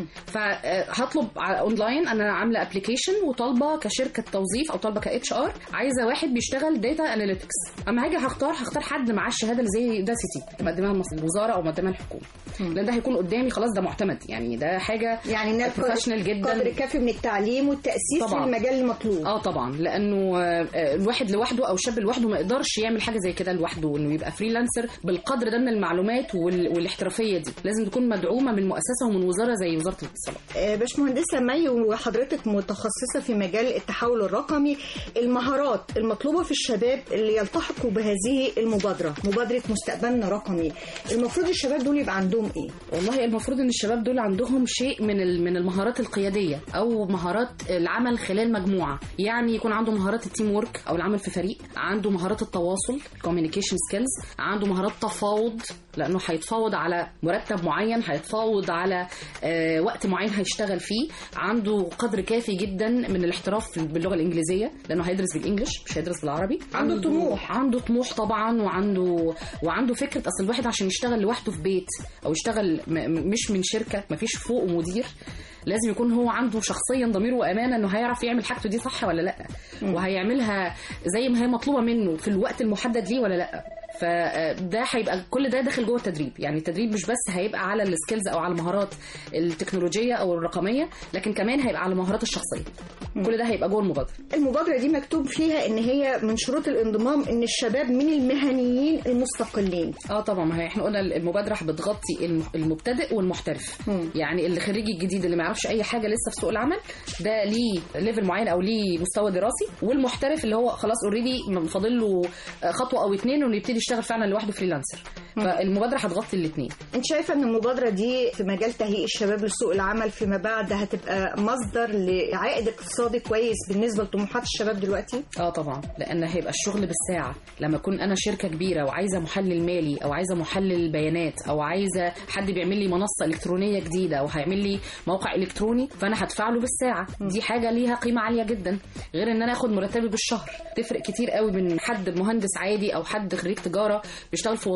فهطلب اونلاين انا عامله ابلكيشن وطالبه كشركه توظيف او طالبه كاتش ار عايزه واحد بيشتغل داتا اناليتكس اما هاجي هختار هختار حد معاه الشهاده اللي زي ده سيتي مقدمها المص- الوزاره او مقدمها الحكومه لان ده هيكون قدامي خلاص ده معتمد يعني ده حاجه يعني إنها بروفيشنال جدا قدر كافي من التعليم والتأسيس طبعاً. للمجال المطلوب اه طبعا لانه آه، آه، الواحد لوحده او الشاب لوحده ما يقدرش يعمل حاجه زي كده لوحده انه يبقى فريلانسر بالقدر ده من المعلومات وال- والاحترافيه دي لازم تكون مدعومه من مؤسسه ومن وزاره زي وزاره الاتصالات آه، باشمهندسة مي وحضرتك متخصصة في مجال التحول الرقمي المهارات المطلوبة في الشباب اللي يلتحقوا بهذه المبادرة مبادرة مستقبلنا رقمي المفروض الشباب دول يبقى عندهم ايه؟ والله المفروض ان الشباب دول عندهم شيء من ال- من المهارات القياديه او مهارات العمل خلال مجموعه يعني يكون عنده مهارات التيم وورك او العمل في فريق عنده مهارات التواصل communication سكيلز عنده مهارات تفاوض لانه هيتفاوض على مرتب معين هيتفاوض على آه، وقت معين هيشتغل فيه عنده قدر كافي جدا من الاحتراف باللغه الانجليزيه لانه هيدرس بالانجلش مش هيدرس بالعربي عنده طموح. عنده طموح طبعا وعنده وعنده فكره اصل الواحد عشان يشتغل لوحده في بيت او يشتغل م- م- مش من شركه ما فيش فوق مدير لازم يكون هو عنده شخصيا ضمير وامانه انه هيعرف يعمل حاجته دي صح ولا لا وهيعملها زي ما هي مطلوبه منه في الوقت المحدد ليه ولا لا فده هيبقى كل ده داخل جوه التدريب يعني التدريب مش بس هيبقى على السكيلز او على المهارات التكنولوجيه او الرقميه لكن كمان هيبقى على المهارات الشخصيه كل ده هيبقى جوه المبادره المبادرة دي مكتوب فيها ان هي من شروط الانضمام ان الشباب من المهنيين المستقلين اه طبعا ما هي احنا قلنا المبادره بتغطي الم- المبتدئ والمحترف يعني اللي خريج الجديد اللي ما يعرفش اي حاجه لسه في سوق العمل ده ليه ليفل معين او ليه مستوى دراسي والمحترف اللي هو خلاص اوريدي فاضل له خطوه او اتنين انه يبتدي يشتغل فعلا لوحده فريلانسر فالمبادره هتغطي الاثنين انت شايفة ان المبادرة دي في مجال تهيئ الشباب لسوق العمل فيما بعد هتبقى مصدر لعائد اقتصادي كويس بالنسبة لطموحات الشباب دلوقتي؟ اه طبعا لان هيبقى الشغل بالساعه لما اكون انا شركه كبيره وعايزه محلل مالي او عايزه محلل بيانات او عايزه حد بيعمل لي منصه الكترونيه جديده او هيعمل لي موقع الكتروني فانا هدفع له بالساعه دي حاجه ليها قيمه عاليه جدا غير ان انا اخد مرتبي بالشهر تفرق كتير قوي من حد مهندس عادي او حد خريج تجاره بيشتغل في وظيفه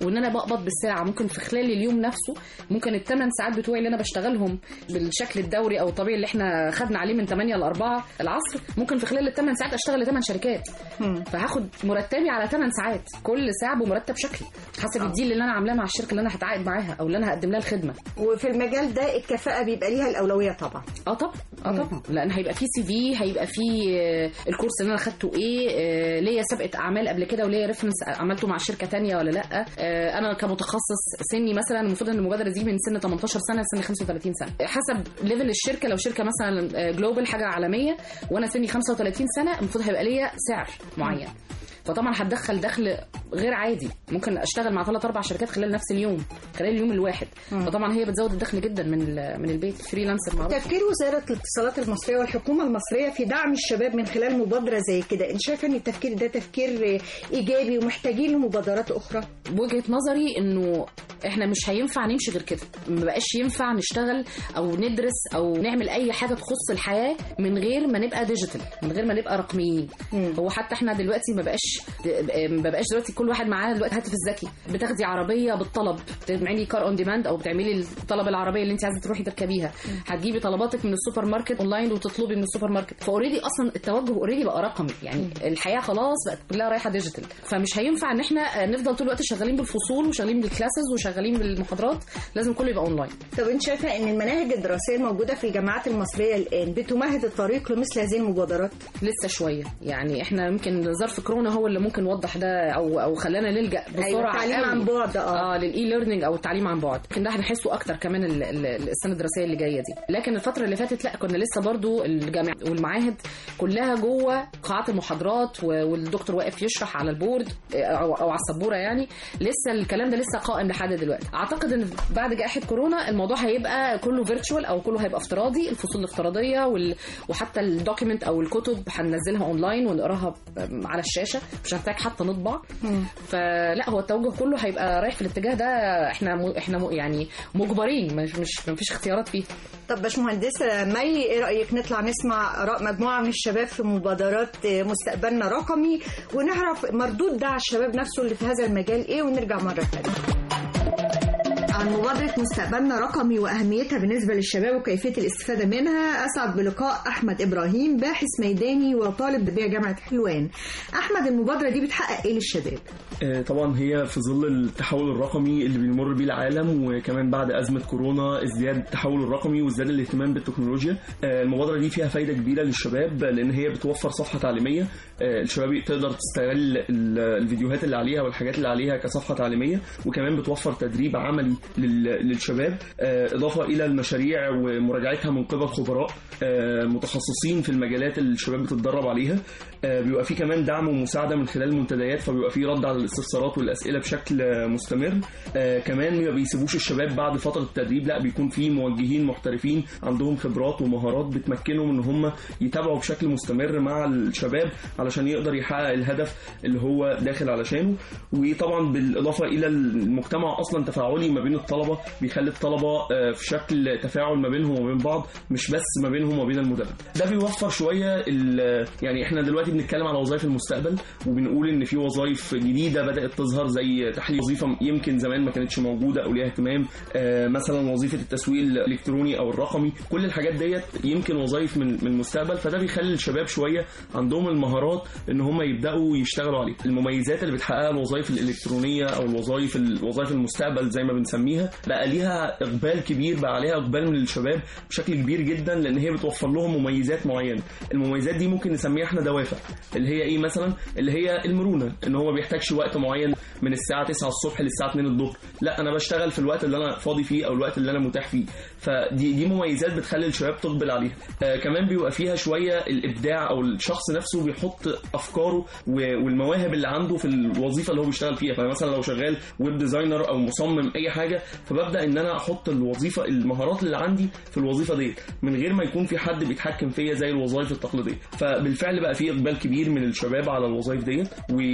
وان انا بقبض بالساعه ممكن في خلال اليوم نفسه ممكن الثمان ساعات بتوعي اللي انا بشتغلهم بالشكل الدوري او الطبيعي اللي احنا خدنا عليه من 8 ل 4 العصر ممكن في خلال الثمان ساعات اشتغل لثمان شركات فهاخد مرتبي على 8 ساعات كل ساعه بمرتب شكلي حسب الديل اللي انا عاملاه مع الشركه اللي انا هتعاقد معاها او اللي انا هقدم لها الخدمه وفي المجال ده الكفاءة بيبقى ليها الأولوية طبعا اه طبعا اه طبعا لان هيبقى في سي في هيبقى في آه، الكورس اللي انا خدته ايه آه، ليا سابقه اعمال قبل كده وليا ريفرنس عملته مع شركه تانية ولا لا آه، انا كمتخصص سني مثلا المفروض ان المبادره دي من سن 18 سنه لسن 35 سنه حسب ليفل الشركه لو شركه مثلا جلوبال حاجه عالميه وانا سني 35 سنه المفروض هيبقى ليا سعر معين فطبعا هتدخل دخل غير عادي ممكن اشتغل مع ثلاث اربع شركات خلال نفس اليوم خلال اليوم الواحد مم. فطبعا هي بتزود الدخل جدا من ال- من البيت فريلانسر معروف تفكير وزارة الاتصالات المصرية والحكومة المصرية في دعم الشباب من خلال مبادرة زي كده انت شايفة ان التفكير ده تفكير ايجابي ومحتاجين لمبادرات اخرى بوجهه نظري انه احنا مش هينفع نمشي غير كده ما بقاش ينفع نشتغل او ندرس او نعمل اي حاجه تخص الحياه من غير ما نبقى ديجيتال من غير ما نبقى رقميين هو حتى احنا دلوقتي ما بقاش ما بقاش دلوقتي كل واحد معاه دلوقتي هاتف الذكي بتاخدي عربيه بالطلب بتعملي كار اون ديماند او بتعملي الطلب العربيه اللي انت عايزه تروحي تركبيها هتجيبي طلباتك من السوبر ماركت اونلاين وتطلبي من السوبر ماركت فاوريدي اصلا التوجه اوريدي بقى رقمي يعني الحياه خلاص بقت كلها رايحه ديجيتال فمش هينفع ان احنا نفضل طول الوقت شغالين بالفصول وشغالين بالكلاسز وشغالين بالمحاضرات لازم كله يبقى اونلاين طب انت شايفة ان المناهج الدراسية الموجودة في الجامعات المصرية الان بتمهد الطريق لمثل هذه المبادرات لسه شويه يعني احنا يمكن ظرف كورونا هو اللي ممكن وضح ده او او خلانا نلجا بسرعه أيوة، التعليم قوي. عن بعد، اه للاي ليرنينج او التعليم عن بعد لكن ده هنحسه اكتر كمان ال- ال- السنه الدراسيه اللي جايه دي لكن الفتره اللي فاتت لا كنا لسه برضو الجامعات والمعاهد كلها جوه قاعات المحاضرات و- والدكتور واقف يشرح على البورد او او على السبوره يعني لسه الكلام ده لسه قائم لحد دلوقتي اعتقد ان بعد جائحه كورونا الموضوع هيبقى كله فيرتشوال او كله هيبقى افتراضي الفصول الافتراضيه وال... وحتى الدوكيمنت او الكتب هننزلها اونلاين ونقراها ب- على الشاشه مش هنحتاج حتى نطبع فلا هو التوجه كله هيبقى رايح في الاتجاه ده احنا م... احنا م... يعني مجبرين مش مش مفيش اختيارات فيه طب باشمهندسة مي ايه رأيك نطلع نسمع آراء مجموعة من الشباب في مبادرات مستقبلنا رقمي ونعرف مردود ده على الشباب نفسه اللي في هذا المجال ايه ونرجع مرة ثانية عن مبادرة مستقبلنا رقمي وأهميتها بالنسبة للشباب وكيفية الاستفادة منها أسعد بلقاء أحمد إبراهيم باحث ميداني وطالب بجامعة حلوان أحمد المبادرة دي بتحقق إيه للشباب؟ آه، طبعا هي في ظل التحول الرقمي اللي بيمر بيه العالم وكمان بعد أزمة كورونا ازدياد التحول الرقمي وازدياد الاهتمام بالتكنولوجيا آه، المبادرة دي فيها فايدة كبيرة للشباب لأن هي بتوفر صفحة تعليمية آه، الشباب تقدر تستغل ال- الفيديوهات اللي عليها والحاجات اللي عليها كصفحة تعليمية وكمان بتوفر تدريب عملي لل- للشباب آه، إضافة إلى المشاريع ومراجعتها من قبل خبراء آه، متخصصين في المجالات اللي الشباب بتتدرب عليها آه، بيبقى في كمان دعم ومساعدة من خلال المنتديات فبيبقى في رد على الاستفسارات والأسئلة بشكل آه، مستمر آه، كمان ما بيسيبوش الشباب بعد فترة التدريب لا بيكون في موجهين محترفين عندهم خبرات ومهارات بتمكنهم ان هم يتابعوا بشكل مستمر مع الشباب علشان يقدر يحقق الهدف اللي هو داخل علشانه وطبعا بالاضافه الى المجتمع اصلا تفاعلي ما بين الطلبه بيخلي الطلبه آه، في شكل تفاعل ما بينهم وما بين بعض مش بس ما بينهم وما بين المدرب ده بيوفر شويه ال- يعني احنا دلوقتي بنتكلم على وظائف المستقبل وبنقول ان في وظائف جديده بدات تظهر زي تحليل وظيفه يمكن زمان ما كانتش موجوده او ليها اهتمام آه، مثلا وظيفه التسويق الالكتروني او الرقمي كل الحاجات ديت يمكن وظائف من من المستقبل فده بيخلي الشباب شويه عندهم المهارات ان هم يبداوا يشتغلوا عليه المميزات اللي بتحققها الوظائف الالكترونيه او الوظائف الوظائف المستقبل زي ما بنسميها بقى ليها اقبال كبير بقى عليها اقبال من الشباب بشكل كبير جدا لان هي بتوفر لهم مميزات معينه المميزات دي ممكن نسميها احنا دوافع اللي هي ايه مثلا اللي هي المرونه ان هو ما بيحتاجش وقت معين من الساعه 9 الصبح للساعه 2 الظهر لا انا بشتغل في الوقت اللي انا فاضي فيه او الوقت اللي انا متاح فيه فدي دي مميزات بتخلي الشباب تقبل عليها آه كمان بيبقى فيها شويه الابداع او الشخص نفسه بيحط افكاره و- والمواهب اللي عنده في الوظيفه اللي هو بيشتغل فيها فمثلا لو شغال ويب ديزاينر او مصمم اي حاجه فببدا ان انا احط الوظيفه المهارات اللي عندي في الوظيفه ديت من غير ما يكون في حد بيتحكم فيا زي الوظائف التقليديه فبالفعل بقى في اقبال كبير من الشباب على الوظائف ديت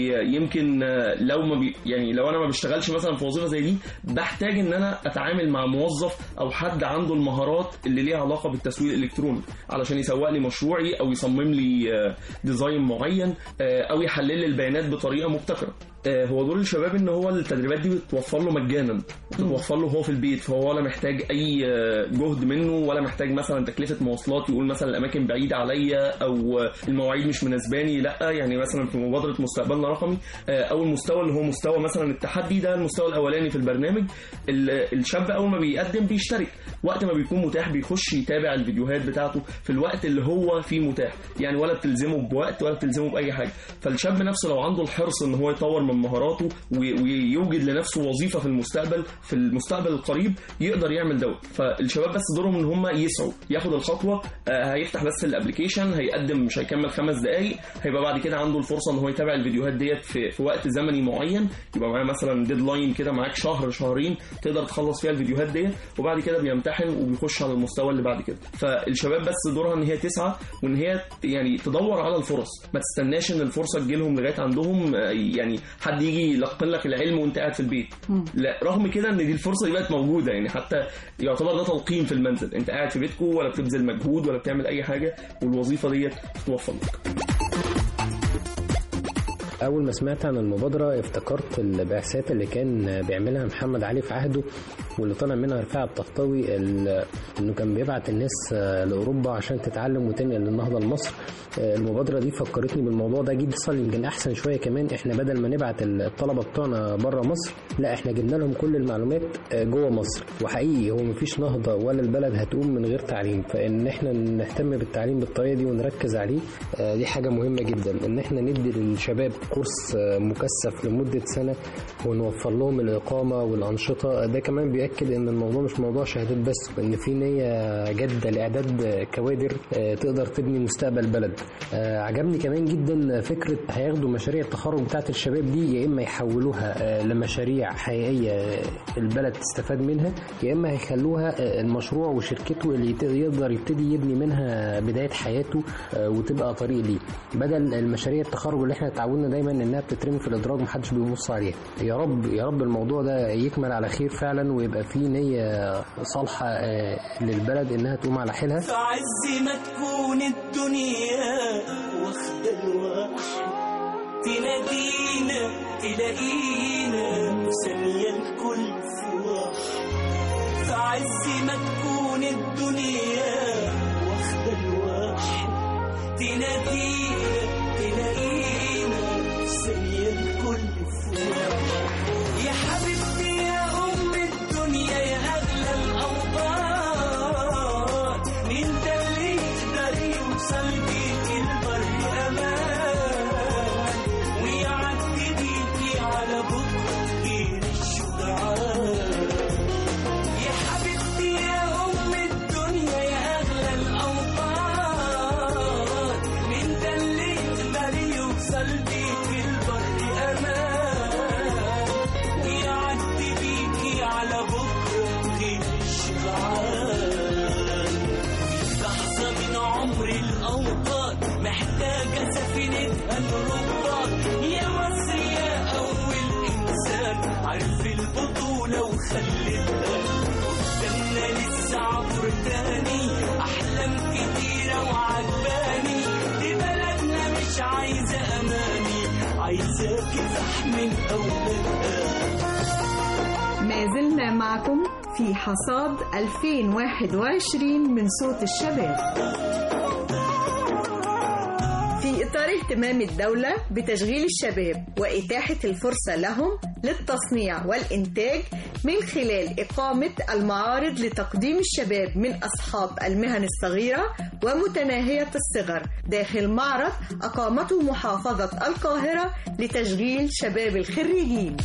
ويمكن آه، لو ما بي يعني لو انا ما بشتغلش مثلا في وظيفه زي دي بحتاج ان انا اتعامل مع موظف او حد عنده المهارات اللي ليها علاقه بالتسويق الالكتروني علشان يسوق لي مشروعي او يصمم لي آه، ديزاين معين آه، او يحلل لي البيانات بطريقه مبتكره آه، هو دور الشباب ان هو التدريبات دي بتوفر له مجانا بتوفر له هو في البيت فهو ولا محتاج اي آه، جهد منه ولا محتاج مثلا تكلفه مواصلات يقول مثلا الاماكن بعيده عليا او آه، المواعيد مش مناسباني لا يعني مثلا في مبادره مستقبلنا رقمي آه، اول مستوى اللي هو مستوى مثلا التحدي ده المستوى الاولاني في البرنامج ال- الشاب اول ما بيقدم بيشترك وقت ما بيكون متاح بيخش يتابع الفيديوهات بتاعته في الوقت اللي هو فيه متاح يعني ولا بتلزمه بوقت ولا بتلزمه باي حاجه فالشاب نفسه لو عنده الحرص ان هو يطور من مهاراته و- ويوجد لنفسه وظيفه في المستقبل في المستقبل القريب يقدر يعمل دوت فالشباب بس دورهم ان هم يسعوا ياخد الخطوه آه، هيفتح بس الابلكيشن هيقدم مش هيكمل خمس دقائق هيبقى بعد كده عنده الفرصه ان هو يتابع الفيديوهات ديت في, في وقت زمني معين يبقى معاه مثلا ديدلاين كده معاك شهر شهرين تقدر تخلص فيها الفيديوهات ديت وبعد كده بيمتحن وبيخش على المستوى اللي بعد كده فالشباب بس دورها ان هي تسعى وان هي يعني تدور على الفرص ما تستناش ان الفرصه تجيلهم لغايه عندهم آه، يعني حد يجي يلقن لك العلم وانت قاعد في البيت لا رغم كده ان دي الفرصه دي بقت موجوده يعني حتى يعتبر ده تلقين في المنزل انت قاعد في بيتكو ولا بتبذل مجهود ولا بتعمل اي حاجه والوظيفه ديت بتوفر لك أول ما سمعت عن المبادرة افتكرت البعثات اللي كان بيعملها محمد علي في عهده واللي طلع منها رفاعة الطهطاوي ال- إنه كان بيبعت الناس آه، لأوروبا عشان تتعلم وتنقل النهضة لمصر آه، المبادرة دي فكرتني بالموضوع ده جدا صار يمكن أحسن شوية كمان إحنا بدل ما نبعت الطلبة بتوعنا بره مصر لا إحنا جبنا لهم كل المعلومات آه، جوه مصر وحقيقي هو مفيش نهضة ولا البلد هتقوم من غير تعليم فإن إحنا نهتم بالتعليم بالطريقة دي ونركز عليه آه، دي حاجة مهمة جدا إن إحنا ندي للشباب كورس آه، مكثف لمدة سنة ونوفر لهم الإقامة والأنشطة ده كمان بيأكد إن الموضوع مش موضوع شهادات بس وإن في نية جادة لإعداد كوادر آه، تقدر تبني مستقبل بلد آه، عجبني كمان جدا فكرة هياخدوا مشاريع التخرج بتاعت الشباب دي يا إما يحولوها آه، لمشاريع حقيقية آه، البلد تستفاد منها يا إما هيخلوها آه، المشروع وشركته اللي يت- يقدر يبتدي يبني منها بداية حياته آه، وتبقى طريق ليه بدل المشاريع التخرج اللي احنا اتعودنا دايما انها بتترمي في الادراج محدش بيبص عليها يا رب يا رب الموضوع ده يكمل على خير فعلا ويبقى فيه نية صالحة آه، للبلد انها تقوم على حيلها في عز ما تكون الدنيا واخدة الواحد تنادينا تلاقينا ثانية الكل في واحد في عز ما تكون الدنيا واخدة الواحد تنادينا تلاقينا ثانية الكل في واحد يا حبيبتي يا أم الدنيا يا أغلى الأوطان مين ده اللي يقدر يوصل بيك البر أمان ويعدي بيكي على بكرة غير الشجعان يا حبيبتي يا أم الدنيا يا أغلى الأوطان مين ده اللي يقدر يوصل بيك البر أمان ويعدي بيكي على بكرة غير الشجعان لحظة من عمر الأوطان محتاجة سفينتها الرباط يا مصر يا أول إنسان عرف البطولة وخلتها قدامنا لسه عبر تاني أحلام كتيرة وعجباني دي بلدنا مش عايزة أماني عايزة كفاح من أولادها ما زلنا معكم في حصاد 2021 من صوت الشباب في إطار اهتمام الدولة بتشغيل الشباب وإتاحة الفرصة لهم للتصنيع والإنتاج من خلال إقامة المعارض لتقديم الشباب من أصحاب المهن الصغيرة ومتناهية الصغر داخل معرض أقامته محافظة القاهرة لتشغيل شباب الخريجين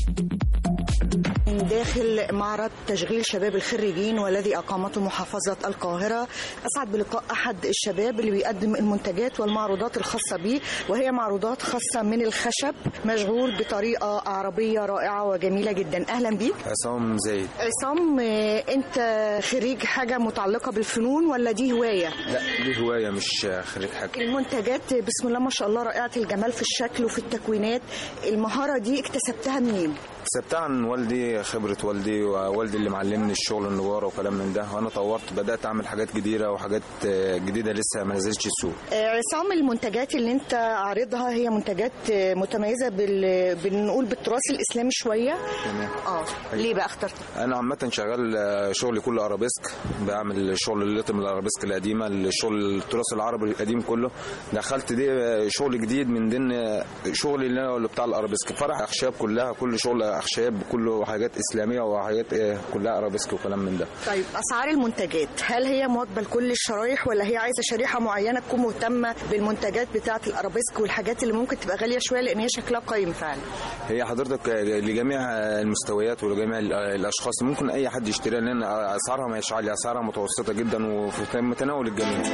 داخل معرض تشغيل شباب الخريجين والذي أقامته محافظة القاهرة أسعد بلقاء أحد الشباب اللي بيقدم المنتجات والمعروضات الخاصة به وهي معروضات خاصة من الخشب مشغول بطريقة عربية رائعة وجميلة جدا أهلا بيك عصام زايد عصام آه، أنت خريج حاجة متعلقة بالفنون ولا دي هواية؟ لا دي هواية مش خريج حاجة المنتجات بسم الله ما شاء الله رائعة الجمال في الشكل وفي التكوينات المهارة دي اكتسبتها منين؟ اكتسبتها عن والدي خبرة والدي ووالدي اللي معلمني الشغل النجارة وكلام من ده وانا طورت بدأت اعمل حاجات جديدة وحاجات آه، جديدة لسه ما نزلتش السوق آه، عصام المنتجات اللي انت عارضها هي منتجات آه، متميزه بال... بنقول بالتراث الاسلامي شويه تمام اه ليه بقى اخترت انا عامه شغال آه، شغلي كله ارابيسك بعمل شغل الليتم الارابيسك القديمه الشغل التراث العربي القديم كله دخلت دي آه، شغل جديد من ضمن آه، شغلي اللي انا اللي بتاع الارابيسك فرح اخشاب كلها كل شغل اخشاب كله حاجات اسلاميه وحاجات آه، كلها ارابيسك وكلام من ده طيب اسعار المنتجات هل هي مواكبه لكل الشرايح ولا هي عايزه شريحه معينه تكون مهتمه بالمنتجات بتاعه الارابيسك والحاجات اللي ممكن تبقى غاليه شويه لان هي شكلها قايم فعلا هي حضرتك لجميع المستويات ولجميع الاشخاص ممكن اي حد يشتريها لان اسعارها مش عاليه اسعارها متوسطه جدا وفي متناول الجميع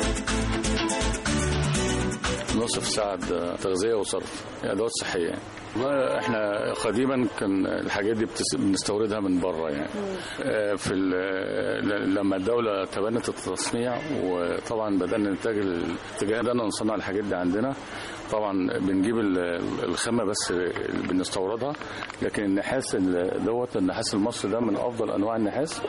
نصف ساعة تغذية وصرف أدوات صحية والله احنا قديما كان الحاجات دي بتس- بنستوردها من بره يعني آه، في ال- ل- لما الدولة تبنت التصنيع وطبعا بدأنا نتجه الاتجاه ده نصنع الحاجات دي عندنا طبعا بنجيب ال- الخامة بس اللي بنستوردها لكن النحاس ال- دوت النحاس المصري ده من أفضل أنواع النحاس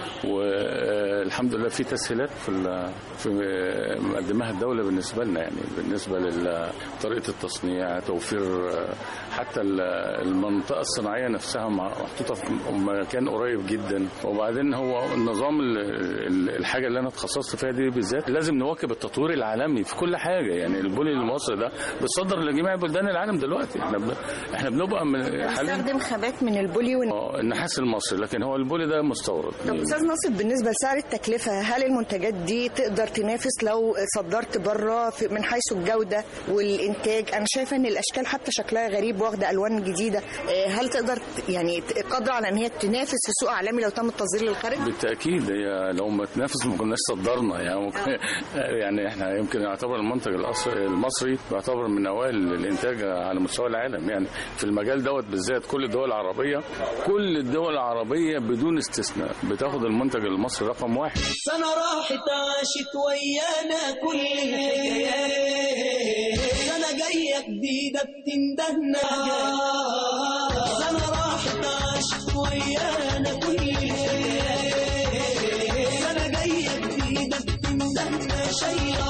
والحمد لله في تسهيلات في ال- في مقدمها الدولة بالنسبة لنا يعني بالنسبة لطريقة التصنيع توفير آه، حتى ال- المنطقة الصناعية نفسها مع- محطوطة في مكان قريب جدا وبعدين هو النظام ال- ال- الحاجة اللي أنا اتخصصت فيها دي بالذات لازم نواكب التطوير العالمي في كل حاجة يعني البولي المصري ده بيتصدر لجميع بلدان العالم دلوقتي احنا ب... احنا بنبقى من حاليا بنستخدم خامات من البولي ون... آه، النحاس المصري لكن هو البولي ده مستورد طب استاذ ناصر بالنسبه لسعر التكلفه هل المنتجات دي تقدر تنافس لو صدرت بره في- من حيث الجوده والانتاج انا شايفه ان الاشكال حتى شكلها غريب واخده الوان جديده آه، هل تقدر ت- يعني ت- قادره على ان هي تنافس في سوق عالمي لو تم التصدير للخارج بالتاكيد هي لو ما تنافس ما كناش صدرنا يعني ممكن يعني احنا يمكن يعتبر المنتج الأص- المصري بيعتبر من اوائل الانتاج على مستوى العالم يعني في المجال دوت بالذات كل الدول العربيه كل الدول العربيه بدون استثناء بتاخد المنتج المصري رقم واحد سنة راحت عاشت ويانا كل الحكايات سنة جاية جديدة بتندهنا سنة راحت عاشت ويانا كل الحكايات سنة جاية جديدة بتندهنا شيئا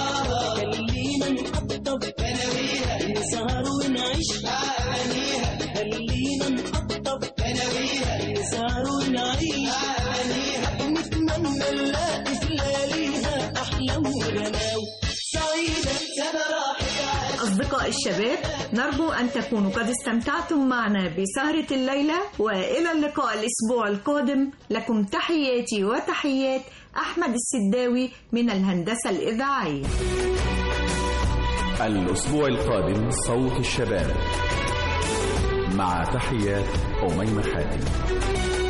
خلينا نقطب بناويها نسهر ونعيش أغانيها خلينا نقطب بناويها نسهر ونعيش أغانيها نتمنى نلاقي في لياليها أحلام وغناوي سعيدة سنة راحت أصدقاء الشباب نرجو أن تكونوا قد استمتعتم معنا بسهرة الليلة وإلى اللقاء الأسبوع القادم لكم تحياتي وتحيات أحمد السداوي من الهندسة الإذاعية الأسبوع القادم صوت الشباب مع تحيات أميمة حاتم